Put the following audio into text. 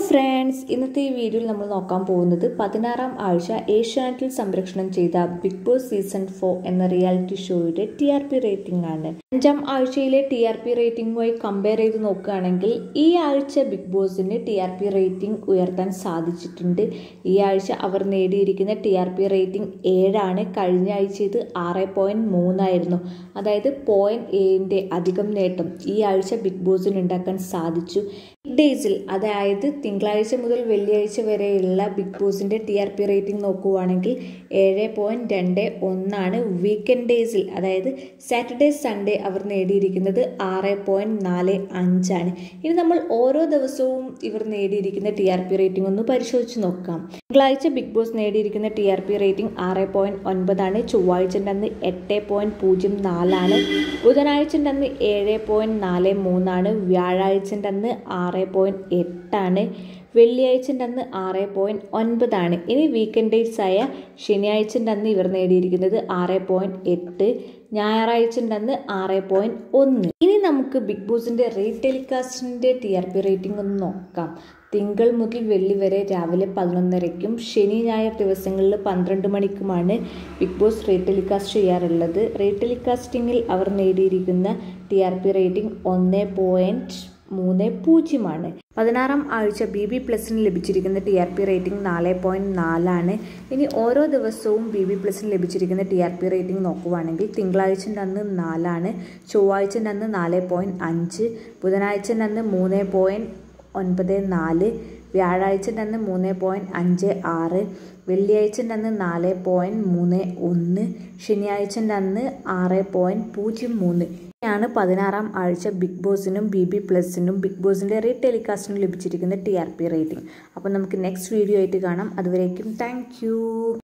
friends ഇന്നത്തെ ഈ വീഡിയോയിൽ നമ്മൾ നോക്കാൻ പോകുന്നത് പതിനാറാം ആഴ്ച ഏഷ്യാനെറ്റിൽ സംരക്ഷണം ചെയ്ത ബിഗ് ബോസ് സീസൺ ഫോർ എന്ന റിയാലിറ്റി ഷോയുടെ ടി ആർ പി റേറ്റിംഗ് ആണ് അഞ്ചാം ആഴ്ചയിലെ ടി ആർ പി റേറ്റിംഗുമായി കമ്പയർ ചെയ്ത് നോക്കുകയാണെങ്കിൽ ഈ ആഴ്ച ബിഗ് ബോസിന് ടി ആർ പി റേറ്റിംഗ് ഉയർത്താൻ സാധിച്ചിട്ടുണ്ട് ഈ ആഴ്ച അവർ നേടിയിരിക്കുന്ന ടി ആർ പി റേറ്റിംഗ് ഏഴാണ് കഴിഞ്ഞ ആഴ്ച ഇത് ആറ് പോയിൻറ്റ് മൂന്നായിരുന്നു അതായത് പോയിൻറ്റ് ഏഴിൻ്റെ അധികം നേട്ടം ഈ ആഴ്ച ബിഗ് ബോസിന് ഉണ്ടാക്കാൻ സാധിച്ചു ഡേയ്സിൽ അതായത് തിങ്കളാഴ്ച മുതൽ വെള്ളിയാഴ്ച വരെയുള്ള ബിഗ് ബോസിൻ്റെ ടി ആർ പി റേറ്റിംഗ് നോക്കുകയാണെങ്കിൽ ഏഴ് പോയിൻറ്റ് രണ്ട് ഒന്നാണ് വീക്കെൻഡ് ഡേയ്സിൽ അതായത് സാറ്റർഡേ സൺഡേ അവർ നേടിയിരിക്കുന്നത് ആറ് പോയിൻറ്റ് നാല് അഞ്ചാണ് ഇനി നമ്മൾ ഓരോ ദിവസവും ഇവർ നേടിയിരിക്കുന്ന ടി ആർ പി റേറ്റിംഗ് ഒന്ന് പരിശോധിച്ച് നോക്കാം തിങ്കളാഴ്ച ബിഗ് ബോസ് നേടിയിരിക്കുന്ന ടി ആർ പി റേറ്റിംഗ് ആറ് പോയിൻറ്റ് ഒൻപതാണ് ചൊവ്വാഴ്ചൻ്റെ അന്ന് എട്ട് പോയിൻറ്റ് പൂജ്യം നാലാണ് ബുധനാഴ്ചൻ്റെ അന്ന് ഏഴ് പോയിൻറ്റ് നാല് മൂന്നാണ് വ്യാഴാഴ്ചൻ്റെ അന്ന് ആറ് പോയിൻറ്റ് എട്ടാണ് വെള്ളിയാഴ്ചൻ്റെ അന്ന് ആറ് പോയിൻറ്റ് ഒൻപതാണ് ഇനി വീക്കെൻഡ് ഡേയ്സ് ആയ ശനിയാഴ്ചൻ്റെ അന്ന് ഇവർ നേടിയിരിക്കുന്നത് ആറ് പോയിൻറ്റ് എട്ട് ഞായറാഴ്ചൻ്റെ അന്ന് ആറ് പോയിൻറ്റ് ഒന്ന് ഇനി നമുക്ക് ബിഗ് ബോസിൻ്റെ റേറ്റ് ടെലികാസ്റ്റിൻ്റെ ടി ആർ പി റേറ്റിംഗ് ഒന്ന് നോക്കാം തിങ്കൾ മുതൽ വെള്ളി വരെ രാവിലെ പതിനൊന്നരയ്ക്കും ശനി ഞായർ ദിവസങ്ങളിൽ പന്ത്രണ്ട് മണിക്കുമാണ് ബിഗ് ബോസ് റേറ്റ് ടെലികാസ്റ്റ് ചെയ്യാറുള്ളത് റേറ്റ് ടെലികാസ്റ്റിങ്ങിൽ അവർ നേടിയിരിക്കുന്ന ടി ആർ പി റേറ്റിംഗ് ഒന്ന് പോയിൻറ്റ് മൂന്ന് പൂജ്യമാണ് പതിനാറാം ആഴ്ച ബി ബി പ്ലസിന് ലഭിച്ചിരിക്കുന്ന ടി ആർ പി റേറ്റിംഗ് നാല് പോയിൻറ്റ് നാലാണ് ഇനി ഓരോ ദിവസവും ബി ബി പ്ലസിന് ലഭിച്ചിരിക്കുന്ന ടി ആർ പി റേറ്റിംഗ് നോക്കുവാണെങ്കിൽ തിങ്കളാഴ്ചൻ്റെ അന്ന് നാലാണ് ചൊവ്വാഴ്ചൻ്റെ അന്ന് നാല് പോയിൻറ്റ് അഞ്ച് ബുധനാഴ്ചൻ്റെ അന്ന് മൂന്ന് പോയിൻറ്റ് ഒൻപത് നാല് വ്യാഴാഴ്ചൻ്റെ അന്ന് മൂന്ന് പോയിൻറ്റ് അഞ്ച് ആറ് വെള്ളിയാഴ്ചൻ്റെ അന്ന് നാല് പോയിൻറ്റ് മൂന്ന് ഒന്ന് ശനിയാഴ്ചൻ്റെ അന്ന് ആറ് പോയിൻറ്റ് പൂജ്യം മൂന്ന് ാണ് പതിനാറാം ആഴ്ച ബിഗ് ബോസിനും ബി ബി പ്ലസിനും ബിഗ് ബോസിൻ്റെ റീ ടെലികാസ്റ്റിനും ലഭിച്ചിരിക്കുന്ന ടി ആർ പി റേറ്റിംഗ് അപ്പോൾ നമുക്ക് നെക്സ്റ്റ് വീഡിയോ ആയിട്ട് കാണാം അതുവരേക്കും താങ്ക്